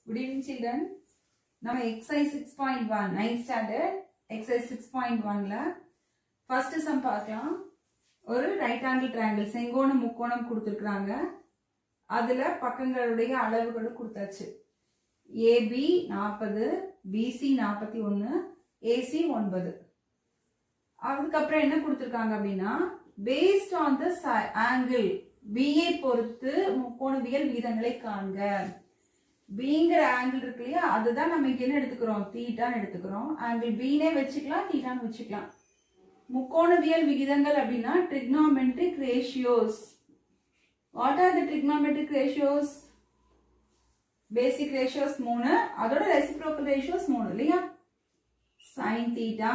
good evening children நம்ம exercise six point one ninth standard exercise six point ஒன்ல first sum பார்க்கலாம் ஒரு right angle triangle செங்கோணம் முக்கோணம் கொடுத்துருக்குறாங்க அதுல பக்கங்களுடைய அளவுகளும் கொடுத்தாச்சு ஏபி நாற்பது பிசி நாற்பத்தி ஒன்று ஏசி ஒன்பது அதுக்கப்புறம் என்ன கொடுத்துருக்காங்க அப்படின்னா based on the angle BA பொறுத்து முக்கோணவியல் விகிதங்களை காண்க பிங்கிற ஆங்கிள் இருக்கு இல்லையா அதுதான் நம்ம இங்க என்ன எடுத்துக்கிறோம் தீட்டான்னு எடுத்துக்கிறோம் ஆங்கிள் பீனே வச்சுக்கலாம் தீட்டான்னு வச்சுக்கலாம் முக்கோணவியல் விகிதங்கள் அப்படின்னா trigonometric ratios what are the trigonometric ratios basic ratios மூணு அதோட ரெசிப்ரோக்கல் ரேஷியோஸ் மூணு இல்லையா sine theta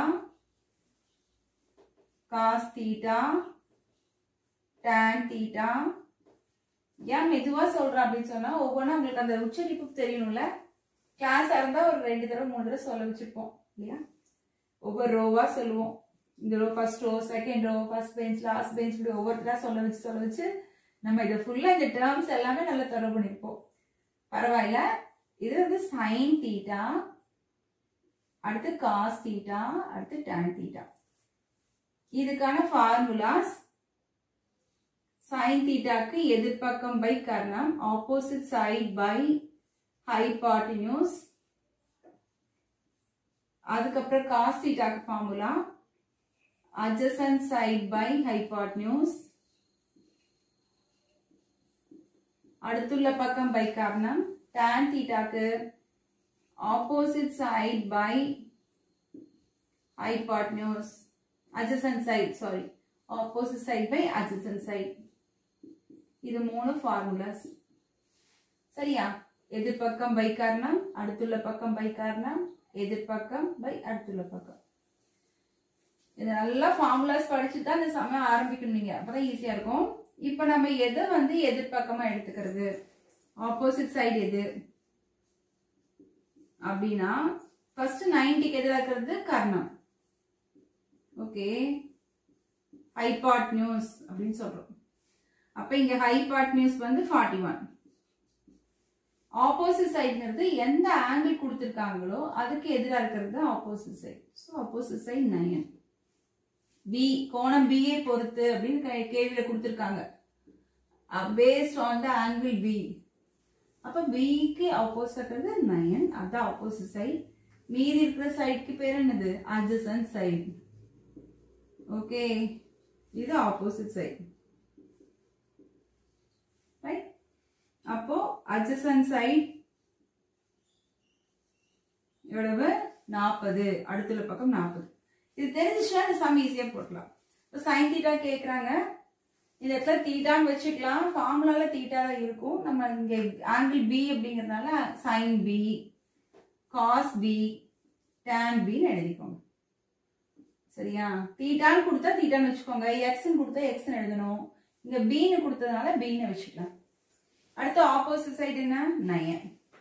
cos theta tan theta ஏன் மெதுவா சொல்றேன் அப்படின்னு சொன்னா ஒவ்வொன்றும் உங்களுக்கு அந்த உச்சரிப்பு தெரியணும்ல கிளாஸ் இருந்தா ஒரு ரெண்டு தடவை மூணு தடவை சொல்ல வச்சிருப்போம் இல்லையா ஒவ்வொரு ரோவா சொல்லுவோம் இந்த row first row second row first bench last bench இப்படி ஒவ்வொருத்தரா சொல்ல வச்சு சொல்ல வச்சு நம்ம இதை ஃபுல்லா இந்த டேர்ம்ஸ் எல்லாமே நல்லா தொடர்பு பண்ணிருப்போம் பரவாயில்ல இது வந்து சைன் தீட்டா அடுத்து காஸ் தீட்டா அடுத்து tan தீட்டா இதுக்கான ஃபார்முலாஸ் சைன் தீட்டாக்கு எதிர்ப்பக்கம் பை கர்ணம் ஆப்போசிட் சைட் பை ஹைபாட்டினியூஸ் அதுக்கப்புறம் காஸ் தீட்டாக்கு formula adjacent side by hypotenuse அடுத்துள்ள பக்கம் பை காரணம் tan தீட்டாக்கு opposite side by hypotenuse adjacent side sorry opposite side by adjacent side இது மூணு ஃபார்முலாஸ் சரியா எதிர்பக்கம் பை காரணம் அடுத்துள்ள பக்கம் பை காரணம் எதிர்பக்கம் பை அடுத்துள்ள பக்கம் இது நல்லா ஃபார்முலாஸ் படிச்சு தான் இந்த சமயம் ஆரம்பிக்கணும் நீங்க அப்பதான் ஈஸியா இருக்கும் இப்ப நம்ம எதை வந்து எதிர்பக்கமா எடுத்துக்கிறது ஆப்போசிட் சைடு எது அப்படின்னா ஃபர்ஸ்ட் நைன்டிக்கு எதிராக இருக்கிறது கர்ணம் ஓகே ஹைபாட் நியூஸ் அப்படின்னு சொல்றோம் அப்ப இங்க ஹைபாட் நியூஸ் வந்து ஃபார்ட்டி ஒன் ஆப்போசிட் சைடுங்கிறது எந்த ஆங்கிள் கொடுத்துருக்காங்களோ அதுக்கு எதிராக இருக்கிறது opposite side so opposite side nine B கோணம் பிஏ பொறுத்து அப்படின்னு கேள்வியில கொடுத்துருக்காங்க based on the angle B அப்ப பிக்கு ஆப்போசிட் இருக்கிறது நயன் அதான் ஆப்போசிட் சைடு மீதி இருக்கிற சைடுக்கு பேர் என்னது அட்ஜசன்ட் சைடு ஓகே இது ஆப்போசிட் சைடு ரைட் அப்போ அட்ஜசன்ட் சைடு எவ்வளவு நாற்பது அடுத்துள்ள பக்கம் நாற்பது இது தெரிஞ்சுச்சுன்னா இந்த சம் ஈஸியாக போட்டலாம் இப்போ சைன் தீட்டா கேட்குறாங்க இந்த இடத்துல தீட்டான்னு வச்சுக்கலாம் ஃபார்முலால தீட்டா தான் இருக்கும் நம்ம இங்கே ஆங்கிள் பி அப்படிங்கிறதுனால sine B cos B tan பின்னு எழுதிக்கோங்க சரியா தீட்டான்னு கொடுத்தா தீட்டான்னு வச்சுக்கோங்க எக்ஸ்ன்னு கொடுத்தா எக்ஸ்ன்னு எழுதணும் இங்க பீன்னு கொடுத்ததுனால பீன்னு வச்சுக்கலாம் அடுத்து ஆப்போசிட் சைடு என்ன நயன்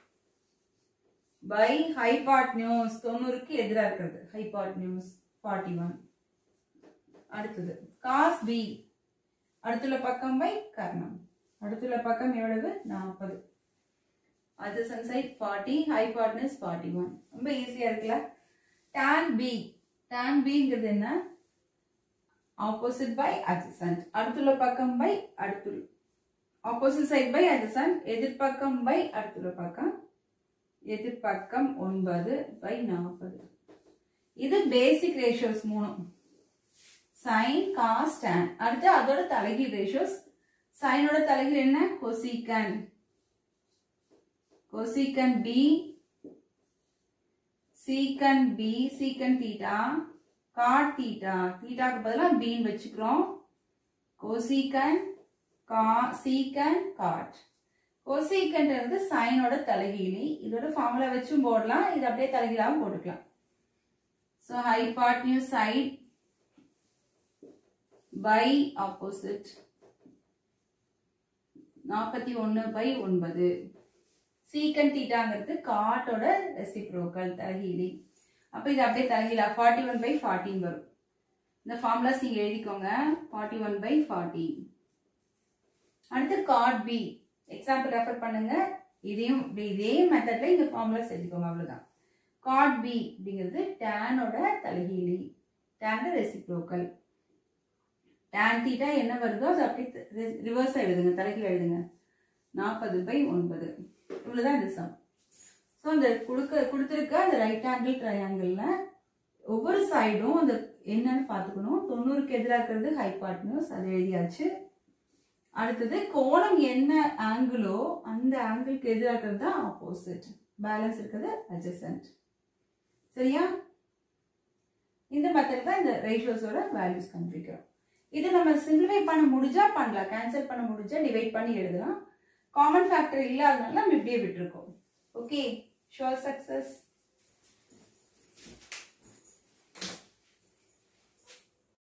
பை ஹைபாட் நியூஸ் தொண்ணூறுக்கு எதிராக இருக்கிறது ஹைபாட் நியூஸ் ஃபார்ட்டி ஒன் அடுத்தது காஸ் பி அடுத்துள்ள பக்கம் பை கர்ணம் அடுத்துள்ள பக்கம் எவ்வளவு நாற்பது adjacent side forty hypotenuse forty one ரொம்ப ஈஸியா இருக்குல்ல tan பி tan பிங்கிறது என்ன ஆப்போசிட் பை adjacent அடுத்துள்ள பக்கம் பை அடுத்துள்ள ஆப்போசிட் சைட் பை adjacent எதிர்பக்கம் பை அடுத்துள்ள பக்கம் எதிர்பக்கம் ஒன்பது பை நாற்பது இது பேசிக் ரேஷியோஸ் மூணு சைன் காஸ் டேன் அடுத்து அதோட தலைகீழ் ரேஷியோஸ் சைனோட தலைகீழ் என்ன cosecant cosecant B secant B secant theta cot theta தீட்டாக்கு பதிலாக பீன் வச்சுக்கிறோம் கொசிகன் கா சீக்கன் காட் கொசிகன்றது சைனோட தலைகீழி இதோட ஃபார்முலா வச்சும் போடலாம் இது அப்படியே தலைகீழாகவும் போட்டுக்கலாம் so hypotenuse side by opposite நாற்பத்தி ஒன்று பை ஒன்பது சீக்கன் தீட்டாங்கிறது காட்டோட ரெசிப்ரோக்கல் தலைகீழி அப்போ இது அப்படியே தலைகீழா ஃபார்ட்டி ஒன் பை ஃபார்ட்டின் வரும் இந்த ஃபார்முலாஸ் நீங்கள் எழுதிக்கோங்க ஃபார்ட்டி ஒன் பை ஃபார்ட்டி அடுத்து காட் பி எக்ஸாம்பிள் ரெஃபர் பண்ணுங்க இதையும் இப்படி இதே மெத்தட்ல இந்த ஃபார்முலா செஞ்சுக்கோங்க அவ்வளவுதான் காட் பி அப்படிங்கிறது டேனோட தலைகீழி டேன் ரெசிப்ரோக்கல் டேன் தீட்டா என்ன வருதோ அது அப்படியே ரிவர்ஸ் எழுதுங்க தலைகீழ் எழுதுங்க நாற்பது பை ஒன்பது இவ்வளவுதான் இந்த சம் ஸோ அந்த கொடுக்க கொடுத்துருக்க அந்த ரைட் ஆங்கிள் ட்ரையாங்கிளில் ஒவ்வொரு சைடும் அந்த என்னன்னு பார்த்துக்கணும் தொண்ணூறுக்கு எதிராக இருக்கிறது ஹைபாட்னியூஸ் அது எழுதியாச்சு அடுத்தது கோணம் என்ன ஆங்கிளோ அந்த ஆங்கிளுக்கு எதிராக இருக்கிறது தான் ஆப்போசிட் பேலன்ஸ் இருக்கிறது அட்ஜசன்ட் சரியா இந்த மெத்தட் தான் இந்த ரேஷியோஸோட வேல்யூஸ் கண்டுபிடிக்கிறோம் இது நம்ம சிம்பிளிஃபை பண்ண முடிஞ்சா பண்ணலாம் கேன்சல் பண்ண முடிஞ்சா டிவைட் பண்ணி எழுதலாம் காமன் ஃபேக்டர் இல்லாதனால நம்ம இப்படியே விட்டுருக்கோம் ஓகே ஷோர் சக்சஸ்